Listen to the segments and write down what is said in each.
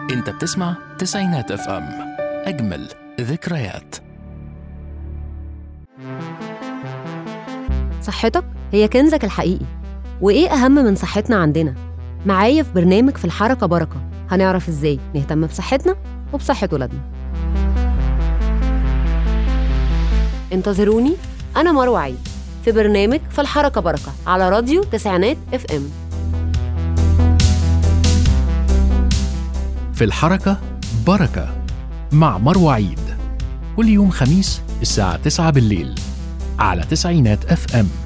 انت بتسمع تسعينات اف ام اجمل ذكريات صحتك هي كنزك الحقيقي وإيه أهم من صحتنا عندنا؟ معايا في برنامج في الحركة بركة هنعرف إزاي نهتم بصحتنا وبصحة ولادنا انتظروني أنا مروة عيد في برنامج في الحركة بركة على راديو تسعينات اف ام في الحركة بركة مع مروة عيد كل يوم خميس الساعة 9 بالليل على تسعينات اف ام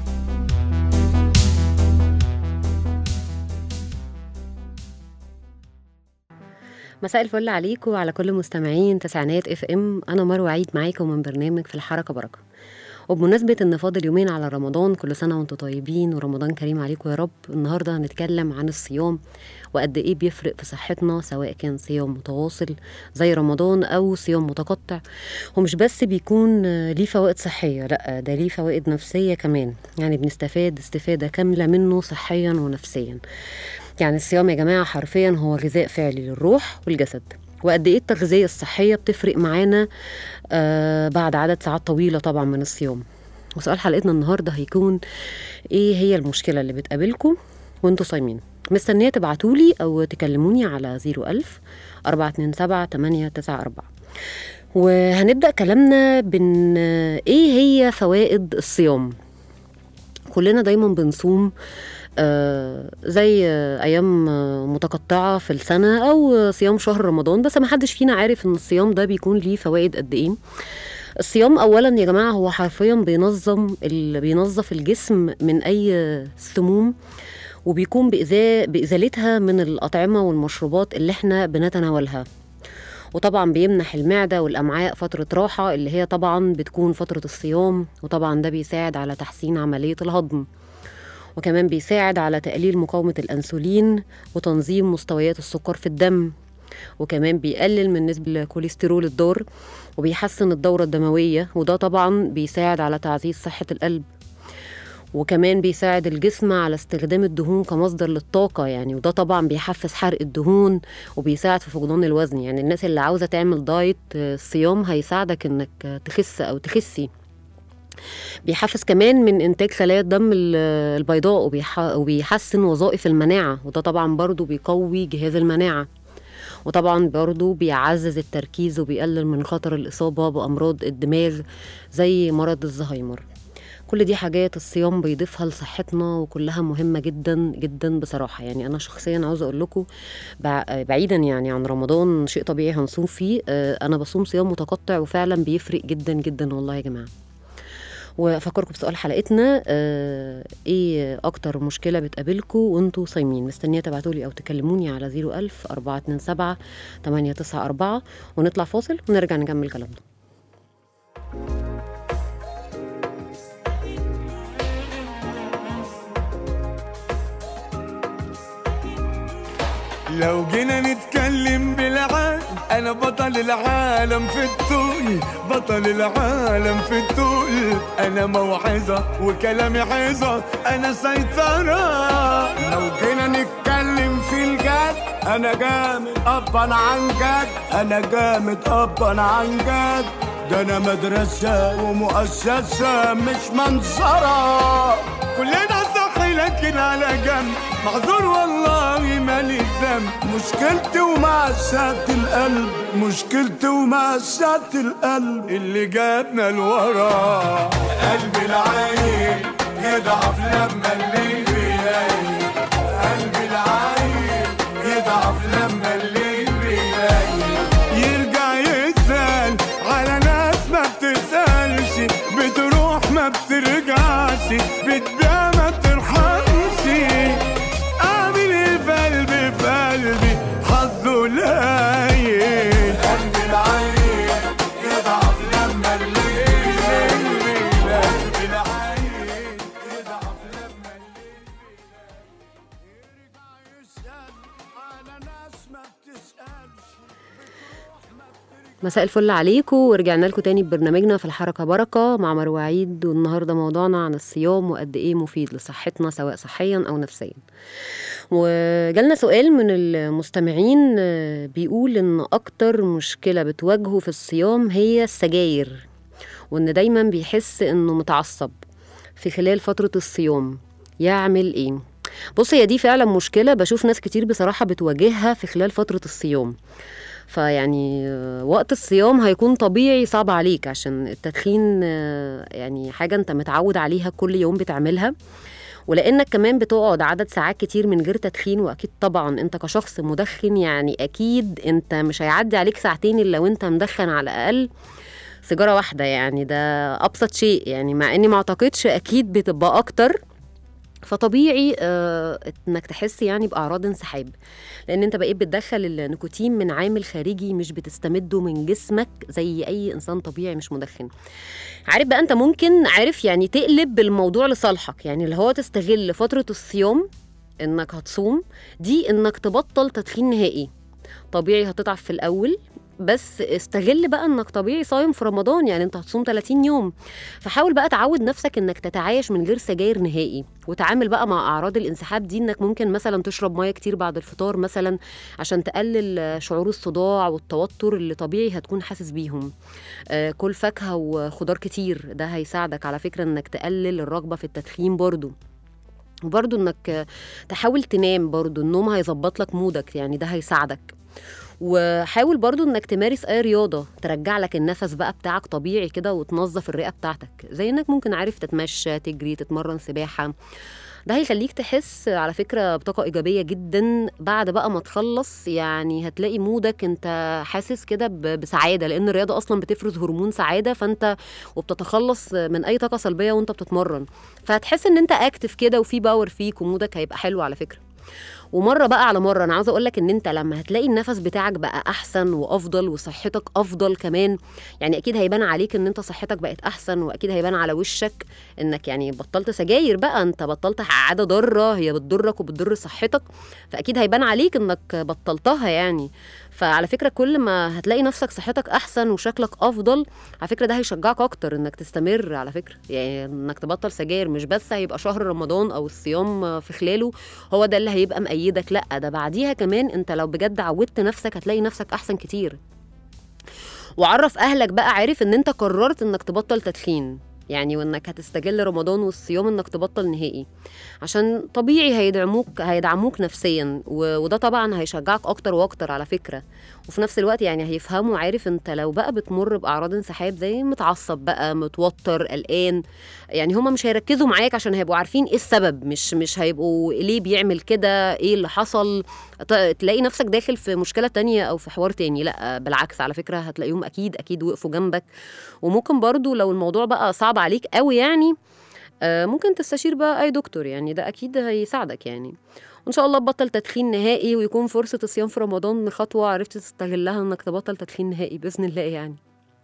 مساء الفل عليكم وعلى كل مستمعين تسعينات اف ام انا مروه عيد معاكم من برنامج في الحركه بركه وبمناسبة إن فاضل يومين على رمضان كل سنة وانتم طيبين ورمضان كريم عليكم يا رب النهاردة هنتكلم عن الصيام وقد إيه بيفرق في صحتنا سواء كان صيام متواصل زي رمضان أو صيام متقطع ومش بس بيكون آه، ليه فوائد صحية لأ ده ليه فوائد نفسية كمان يعني بنستفاد استفادة كاملة منه صحيا ونفسيا يعني الصيام يا جماعة حرفيا هو غذاء فعلي للروح والجسد وقد ايه التغذية الصحية بتفرق معانا آه بعد عدد ساعات طويلة طبعا من الصيام وسؤال حلقتنا النهاردة هيكون ايه هي المشكلة اللي بتقابلكم وانتوا صايمين مستنية تبعتولي او تكلموني على 01000 427 894 وهنبدأ كلامنا بن ايه هي فوائد الصيام كلنا دايما بنصوم آه، زي آه، ايام آه، متقطعه في السنه او آه، صيام شهر رمضان بس ما حدش فينا عارف ان الصيام ده بيكون ليه فوائد قد ايه الصيام اولا يا جماعه هو حرفيا بينظم ال... بينظف الجسم من اي سموم وبيكون بإزا... بإزالتها من الأطعمة والمشروبات اللي احنا بنتناولها وطبعا بيمنح المعدة والأمعاء فترة راحة اللي هي طبعا بتكون فترة الصيام وطبعا ده بيساعد على تحسين عملية الهضم وكمان بيساعد على تقليل مقاومة الأنسولين وتنظيم مستويات السكر في الدم وكمان بيقلل من نسبة الكوليسترول الضار وبيحسن الدورة الدموية وده طبعا بيساعد على تعزيز صحة القلب وكمان بيساعد الجسم على استخدام الدهون كمصدر للطاقة يعني وده طبعا بيحفز حرق الدهون وبيساعد في فقدان الوزن يعني الناس اللي عاوزة تعمل دايت آه، الصيام هيساعدك انك آه، تخس او تخسي بيحفز كمان من انتاج خلايا الدم ال- البيضاء وبيح- وبيحسن وظائف المناعه وده طبعا برضو بيقوي جهاز المناعه وطبعا برضو بيعزز التركيز وبيقلل من خطر الاصابه بامراض الدماغ زي مرض الزهايمر كل دي حاجات الصيام بيضيفها لصحتنا وكلها مهمه جدا جدا بصراحه يعني انا شخصيا عاوزه اقول لكم بع- بعيدا يعني عن رمضان شيء طبيعي هنصوم فيه آه، انا بصوم صيام متقطع وفعلا بيفرق جدا جدا والله يا جماعه وافكركم بسؤال حلقتنا آه ايه اكتر مشكله بتقابلكم وانتوا صايمين مستنيه تبعتولي او تكلموني على 01000 427 894 ونطلع فاصل ونرجع نكمل كلامنا لو جينا نتكلم بالعقل انا بطل العالم في الطول بطل العالم في الطول انا موعظة وكلامي عظة انا سيطرة لو جينا نتكلم في الجد انا جامد ابا عن جد انا جامد ابا عن جد ده انا مدرسة ومؤسسة مش منظرة كلنا صح لكن على جنب معذور والله مالي ذنب مشكلتي ومأساة القلب مشكلتي ومأساة القلب اللي جابنا لورا قلبي العين يضعف لما الليل بيلاقي قلبي العين يضعف لما الليل بيلاقي يرجع يسأل على ناس ما بتسألش بتروح ما بترجعش بتبيع ما بترحمش اعمل ايه في قلبي في قلبي حظه قليل قلبي العين يضعف لما الليل قلبي العين يضعف لما الليل مساء الفل عليكم ورجعنا لكم تاني ببرنامجنا في الحركة بركة مع مروة عيد والنهاردة موضوعنا عن الصيام وقد إيه مفيد لصحتنا سواء صحيا أو نفسيا وجالنا سؤال من المستمعين آه، بيقول إن أكتر مشكلة بتواجهه في الصيام هي السجاير وإن دايما بيحس إنه متعصب في خلال فترة الصيام يعمل إيه؟ بص هي دي فعلا مشكلة بشوف ناس كتير بصراحة بتواجهها في خلال فترة الصيام فيعني آه، وقت الصيام هيكون طبيعي صعب عليك عشان التدخين آه، يعني حاجة انت متعود عليها كل يوم بتعملها ولانك كمان بتقعد عدد ساعات كتير من غير تدخين واكيد طبعا انت كشخص مدخن يعني اكيد انت مش هيعدي عليك ساعتين الا وانت مدخن على الاقل سيجاره واحده يعني ده ابسط شيء يعني مع اني ما اعتقدش اكيد بتبقى اكتر فطبيعي آه انك تحس يعني باعراض انسحاب لان انت بقيت بتدخل النيكوتين من عامل خارجي مش بتستمده من جسمك زي اي انسان طبيعي مش مدخن عارف بقى انت ممكن عارف يعني تقلب الموضوع لصالحك يعني اللي هو تستغل فتره الصيام انك هتصوم دي انك تبطل تدخين نهائي طبيعي هتضعف في الاول بس استغل بقى انك طبيعي صايم في رمضان يعني انت هتصوم 30 يوم فحاول بقى تعود نفسك انك تتعايش من غير سجاير نهائي وتعامل بقى مع اعراض الانسحاب دي انك ممكن مثلا تشرب ميه كتير بعد الفطار مثلا عشان تقلل شعور الصداع والتوتر اللي طبيعي هتكون حاسس بيهم آه، كل فاكهه وخضار كتير ده هيساعدك على فكره انك تقلل الرغبه في التدخين برضو وبرضو انك تحاول تنام برضو النوم هيظبط لك مودك يعني ده هيساعدك وحاول برضو انك تمارس اي رياضه ترجع لك النفس بقى بتاعك طبيعي كده وتنظف الرئه بتاعتك زي انك ممكن عارف تتمشى تجري تتمرن سباحه ده هيخليك تحس على فكرة بطاقة إيجابية جدا بعد بقى ما تخلص يعني هتلاقي مودك أنت حاسس كده ب- بسعادة لأن الرياضة أصلا بتفرز هرمون سعادة فأنت وبتتخلص من أي طاقة سلبية وأنت بتتمرن فهتحس إن أنت أكتف كده وفي باور فيك ومودك هيبقى حلو على فكرة ومره بقى على مره انا عاوزه اقول لك ان انت لما هتلاقي النفس بتاعك بقى احسن وافضل وصحتك افضل كمان يعني اكيد هيبان عليك ان انت صحتك بقت احسن واكيد هيبان على وشك انك يعني بطلت سجاير بقى انت بطلت عاده ضاره هي بتضرك وبتضر صحتك فاكيد هيبان عليك انك بطلتها يعني فعلى فكره كل ما هتلاقي نفسك صحتك احسن وشكلك افضل على فكره ده هيشجعك اكتر انك تستمر على فكره يعني انك تبطل سجاير مش بس هيبقى شهر رمضان او الصيام في خلاله هو ده اللي هيبقى مأيدك لا ده بعديها كمان انت لو بجد عودت نفسك هتلاقي نفسك احسن كتير وعرف اهلك بقى عارف ان انت قررت انك تبطل تدخين يعني وانك هتستغل رمضان والصيام انك تبطل نهائي عشان طبيعي هيدعموك هيدعموك نفسيا و- وده طبعا هيشجعك اكتر واكتر على فكره وفي نفس الوقت يعني هيفهموا عارف انت لو بقى بتمر باعراض انسحاب زي متعصب بقى متوتر قلقان يعني هما مش هيركزوا معاك عشان هيبقوا عارفين ايه السبب مش مش هيبقوا ليه بيعمل كده ايه اللي حصل ت- تلاقي نفسك داخل في مشكله تانية او في حوار تاني لا بالعكس على فكره هتلاقيهم اكيد اكيد وقفوا جنبك وممكن برضو لو الموضوع بقى صعب عليك قوي يعني آه، ممكن تستشير بقى اي دكتور يعني ده اكيد هيساعدك يعني وان شاء الله تبطل تدخين نهائي ويكون فرصه الصيام في رمضان خطوه عرفت تستغلها انك تبطل تدخين نهائي باذن الله يعني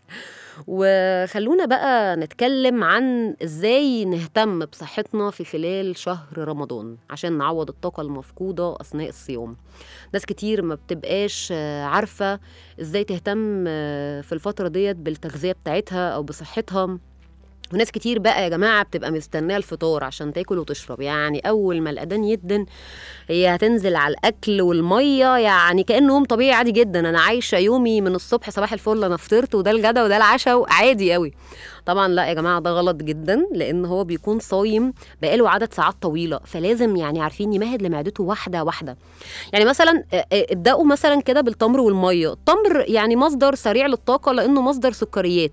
وخلونا بقى نتكلم عن ازاي نهتم بصحتنا في خلال شهر رمضان عشان نعوض الطاقة المفقودة أثناء الصيام ناس كتير ما بتبقاش آه، عارفة ازاي تهتم آه، في الفترة ديت بالتغذية بتاعتها أو بصحتها وناس كتير بقى يا جماعة بتبقى مستنية الفطار عشان تاكل وتشرب يعني أول ما الأذان يدن هي هتنزل على الأكل والمية يعني كأنه يوم طبيعي عادي جدا أنا عايشة يومي من الصبح صباح الفل أنا فطرت وده الغدا وده العشاء عادي قوي طبعا لا يا جماعة ده غلط جدا لأن هو بيكون صايم بقاله عدد ساعات طويلة فلازم يعني عارفين يمهد لمعدته واحدة واحدة يعني مثلا آه، آه، ابدأوا مثلا كده بالتمر والمية التمر يعني مصدر سريع للطاقة لأنه مصدر سكريات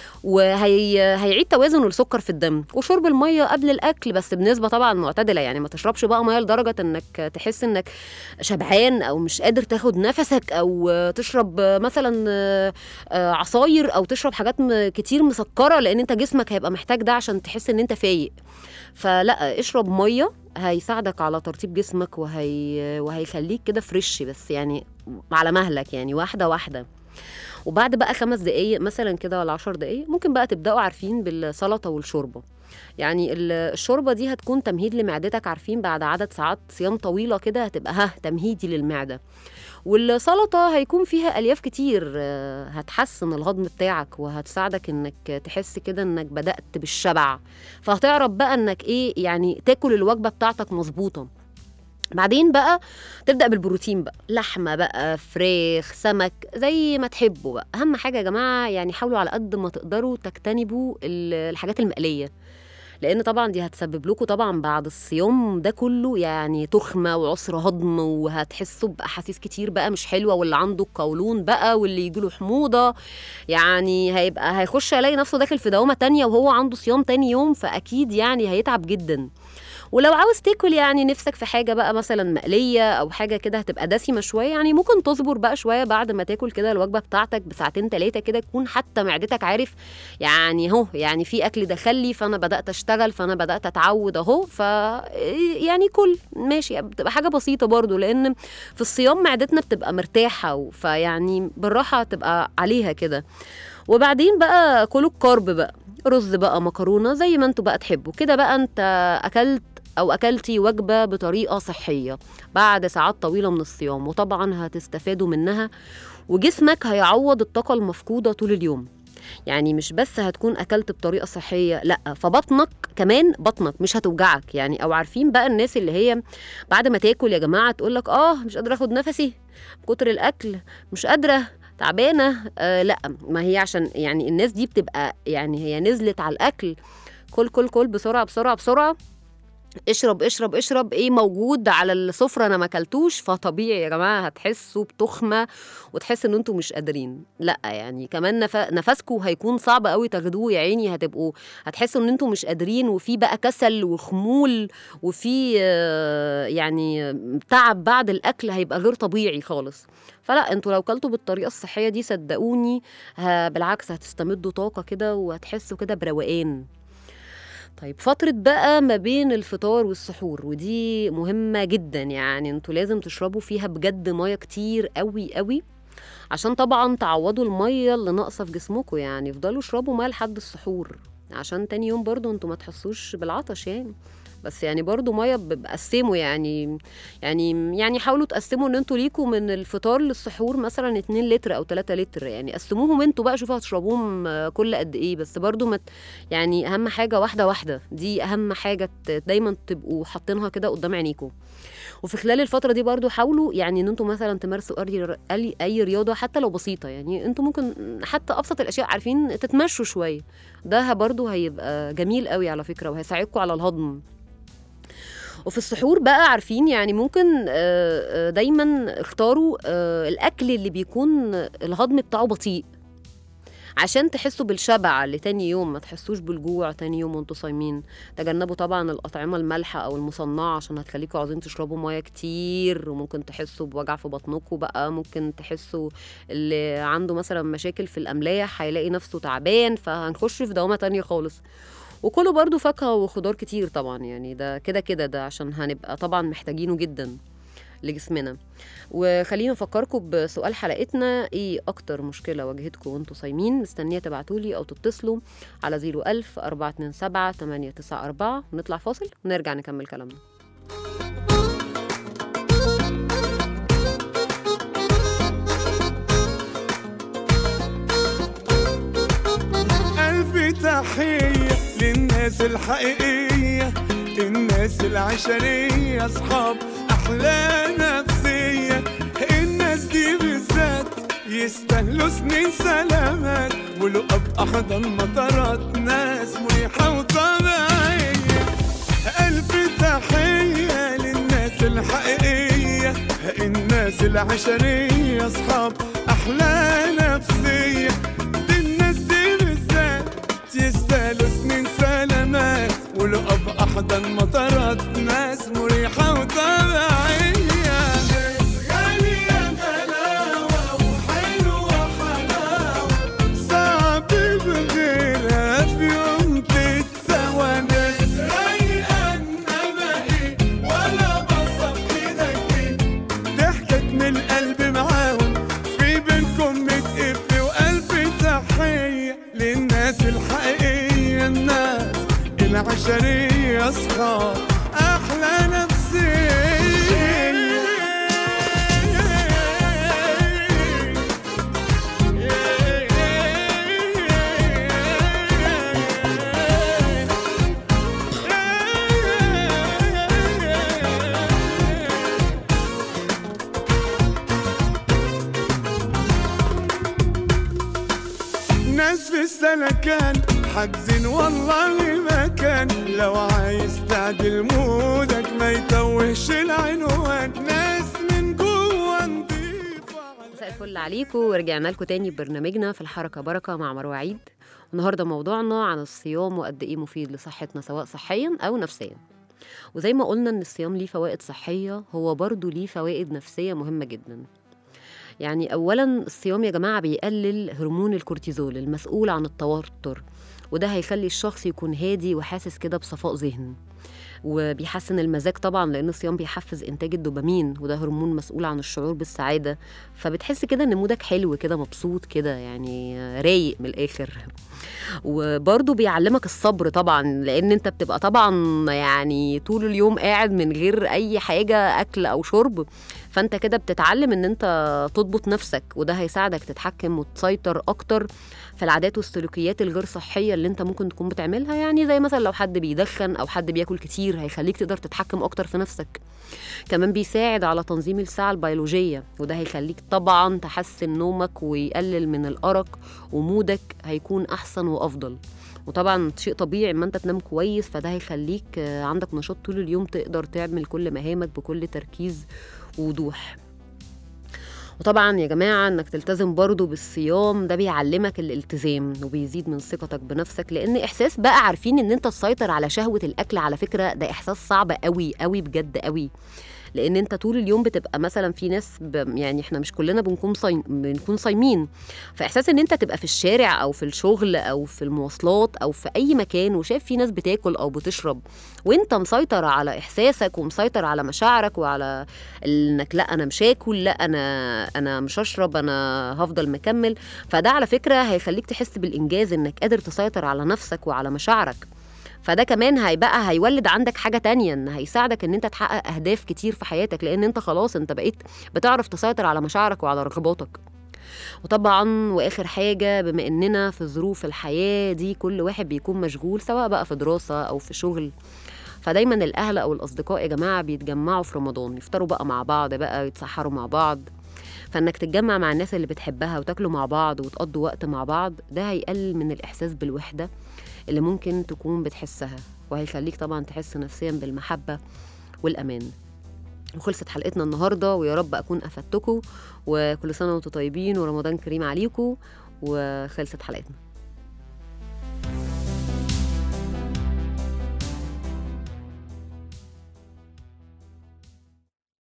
وهيعيد توازن السكر في الدم وشرب الميه قبل الاكل بس بنسبه طبعا معتدله يعني ما تشربش بقى ميه لدرجه انك تحس انك شبعان او مش قادر تاخد نفسك او تشرب مثلا آه، عصاير او تشرب حاجات م- كتير مسكره لان انت جسمك هيبقى محتاج ده عشان تحس ان انت فايق فلا اشرب ميه هيساعدك على ترطيب جسمك وهي وهيخليك كده فريش بس يعني على مهلك يعني واحده واحده وبعد بقى خمس دقايق مثلا كده ولا عشر دقايق ممكن بقى تبداوا عارفين بالسلطه والشوربه يعني ال- الشوربه دي هتكون تمهيد لمعدتك عارفين بعد عدد ساعات صيام طويله كده هتبقى ها تمهيدي للمعده والسلطه هيكون فيها الياف كتير آه، هتحسن الهضم بتاعك وهتساعدك انك تحس كده انك بدات بالشبع فهتعرف بقى انك ايه يعني تاكل الوجبه بتاعتك مظبوطه بعدين بقى تبدا بالبروتين بقى لحمه بقى فراخ سمك زي ما تحبوا بقى اهم حاجه يا جماعه يعني حاولوا على قد ما تقدروا تجتنبوا ال- الحاجات المقليه لان طبعا دي هتسبب لكم طبعا بعد الصيام ده كله يعني تخمه وعسر هضم وهتحسوا باحاسيس كتير بقى مش حلوه واللي عنده قولون بقى واللي يجيله حموضه يعني هيبقى هيخش يلاقي نفسه داخل في دوامه تانية وهو عنده صيام تاني يوم فاكيد يعني هيتعب جدا ولو عاوز تاكل يعني نفسك في حاجه بقى مثلا مقليه او حاجه كده هتبقى دسمه شويه يعني ممكن تصبر بقى شويه بعد ما تاكل كده الوجبه بتاعتك بساعتين ثلاثه كده تكون حتى معدتك عارف يعني اهو يعني في اكل دخل لي فانا بدات اشتغل فانا بدات اتعود اهو ف يعني كل ماشي بتبقى حاجه بسيطه برضو لان في الصيام معدتنا بتبقى مرتاحه فيعني بالراحه تبقى عليها كده وبعدين بقى كلوا الكارب بقى رز بقى مكرونه زي ما انتوا بقى تحبوا كده بقى انت اكلت او اكلتي وجبه بطريقه صحيه بعد ساعات طويله من الصيام وطبعا هتستفادوا منها وجسمك هيعوض الطاقه المفقوده طول اليوم يعني مش بس هتكون اكلت بطريقه صحيه لا فبطنك كمان بطنك مش هتوجعك يعني او عارفين بقى الناس اللي هي بعد ما تاكل يا جماعه تقول لك اه مش قادره اخد نفسي كتر الاكل مش قادره تعبانه آه لا ما هي عشان يعني الناس دي بتبقى يعني هي نزلت على الاكل كل كل كل بسرعه بسرعه بسرعه اشرب اشرب اشرب ايه موجود على السفره انا ما اكلتوش فطبيعي يا جماعه هتحسوا بتخمه وتحس ان انتوا مش قادرين لا يعني كمان نف... نفسكم هيكون صعب قوي تاخدوه يا عيني هتبقوا هتحسوا ان انتوا مش قادرين وفي بقى كسل وخمول وفي آه، يعني تعب بعد الاكل هيبقى غير طبيعي خالص فلا انتوا لو كلتوا بالطريقه الصحيه دي صدقوني ه- بالعكس هتستمدوا طاقه كده وهتحسوا كده بروقان طيب فترة بقى ما بين الفطار والسحور ودي مهمة جدا يعني انتوا لازم تشربوا فيها بجد مية كتير قوي قوي عشان طبعا تعوضوا المية اللي ناقصة في جسمكم يعني افضلوا اشربوا مية لحد السحور عشان تاني يوم برضو انتوا ما تحسوش بالعطش يعني بس يعني برضو ميه ب- بقسموا يعني يعني يعني حاولوا تقسموا ان انتوا ليكوا من الفطار للسحور مثلا 2 لتر او 3 لتر يعني قسموهم انتوا بقى شوفوا هتشربوهم آه، كل قد ايه بس برضو ما ت- يعني اهم حاجه واحده واحده دي اهم حاجه ت- دايما تبقوا حاطينها كده قدام عينيكم وفي خلال الفتره دي برضو حاولوا يعني ان انتوا مثلا تمارسوا اي اي أي رياضه حتى لو بسيطه يعني انتوا ممكن حتى ابسط الاشياء عارفين تتمشوا شويه ده برضو هيبقى جميل قوي على فكره وهيساعدكم على الهضم وفي السحور بقى عارفين يعني ممكن آه، آه، دايما اختاروا آه، الاكل اللي بيكون الهضم بتاعه بطيء عشان تحسوا بالشبع لتاني يوم ما تحسوش بالجوع تاني يوم وانتوا صايمين تجنبوا طبعا الأطعمة المالحة أو المصنعة عشان هتخليكوا عاوزين تشربوا مياه كتير وممكن تحسوا بوجع في بطنكم بقى ممكن تحسوا اللي عنده مثلا مشاكل في الأملاح هيلاقي نفسه تعبان فهنخش في دوامة تانية خالص وكله برضو فاكهة وخضار كتير طبعا يعني ده كده كده ده عشان هنبقى طبعا محتاجينه جدا لجسمنا وخلينا نفكركم بسؤال حلقتنا ايه اكتر مشكله واجهتكم وانتوا صايمين مستنيه تبعتولي او تتصلوا على 01000 427 894 ونطلع فاصل ونرجع نكمل كلامنا ألف تحية للناس الحقيقية الناس العشرية أصحاب أحلى نفسية الناس دي بالذات يستاهلوا سنين سلامات ولقب أحضن مطارات ناس مريحة وطبيعية ألف تحية للناس الحقيقية الناس العشرية أصحاب أحلى نفسية دي الناس دي بالذات يستاهلوا سنين سلامات ولقب أحضن مطارات ناس مريحة وطبيعية ناس غالية غلاوة وحلوة حلاوة صعب بغيرها في يوم تتسوى ناس رايقة إنما إيه ولا بصة في إيدك إيه ضحكت من القلب معاهم في بينكم متقف وألف تحية للناس الحقيقية الناس عشرية أصحاب أحلى نفسية ناس في السلكان حاجزين والله مكان لو عايز تعدل مودك ما يتوهش العنوان ناس من جوه نضيفة مساء الفل عليكم ورجعنا لكم تاني ببرنامجنا في الحركة بركة مع مروة عيد النهارده موضوعنا عن الصيام وقد ايه مفيد لصحتنا سواء صحيا او نفسيا وزي ما قلنا ان الصيام ليه فوائد صحية هو برضه ليه فوائد نفسية مهمة جدا يعني اولا الصيام يا جماعة بيقلل هرمون الكورتيزول المسؤول عن التوتر وده هيخلي الشخص يكون هادي وحاسس كده بصفاء ذهن وبيحسن المزاج طبعا لان الصيام بيحفز انتاج الدوبامين وده هرمون مسؤول عن الشعور بالسعاده فبتحس كده ان مودك حلو كده مبسوط كده يعني رايق من الاخر وبرضه بيعلمك الصبر طبعا لان انت بتبقى طبعا يعني طول اليوم قاعد من غير اي حاجه اكل او شرب فانت كده بتتعلم ان انت تضبط نفسك وده هيساعدك تتحكم وتسيطر اكتر في العادات والسلوكيات الغير صحيه اللي انت ممكن تكون بتعملها يعني زي مثلا لو حد بيدخن او حد بياكل كتير هيخليك تقدر تتحكم اكتر في نفسك كمان بيساعد على تنظيم الساعه البيولوجيه وده هيخليك طبعا تحسن نومك ويقلل من الارق ومودك هيكون احسن وافضل وطبعا شيء طبيعي اما انت تنام كويس فده هيخليك آه، عندك نشاط طول اليوم تقدر تعمل كل مهامك بكل تركيز ووضوح وطبعا يا جماعة انك تلتزم برضو بالصيام ده بيعلمك الالتزام وبيزيد من ثقتك بنفسك لان احساس بقى عارفين ان انت تسيطر على شهوة الاكل على فكرة ده احساس صعب قوي قوي بجد قوي لان انت طول اليوم بتبقى مثلا في ناس ب... يعني احنا مش كلنا بنكون صايم بنكون صايمين فاحساس ان انت تبقى في الشارع او في الشغل او في المواصلات او في اي مكان وشايف في ناس بتاكل او بتشرب وانت مسيطر على احساسك ومسيطر على مشاعرك وعلى انك لا انا مش هاكل لا انا انا مش هشرب انا هفضل مكمل فده على فكره هيخليك تحس بالانجاز انك قادر تسيطر على نفسك وعلى مشاعرك فده كمان هيبقى هيولد عندك حاجه تانية ان هيساعدك ان انت تحقق اهداف كتير في حياتك لان انت خلاص انت بقيت بتعرف تسيطر على مشاعرك وعلى رغباتك وطبعا واخر حاجه بما اننا في ظروف الحياه دي كل واحد بيكون مشغول سواء بقى في دراسه او في شغل فدايما الاهل او الاصدقاء يا جماعه بيتجمعوا في رمضان يفطروا بقى مع بعض بقى يتسحروا مع بعض فانك تتجمع مع الناس اللي بتحبها وتاكلوا مع بعض وتقضوا وقت مع بعض ده هيقلل من الاحساس بالوحده اللي ممكن تكون بتحسها وهيخليك طبعا تحس نفسيا بالمحبه والامان وخلصت حلقتنا النهارده ويا رب اكون افدتكم وكل سنه وانتم طيبين ورمضان كريم عليكم وخلصت حلقتنا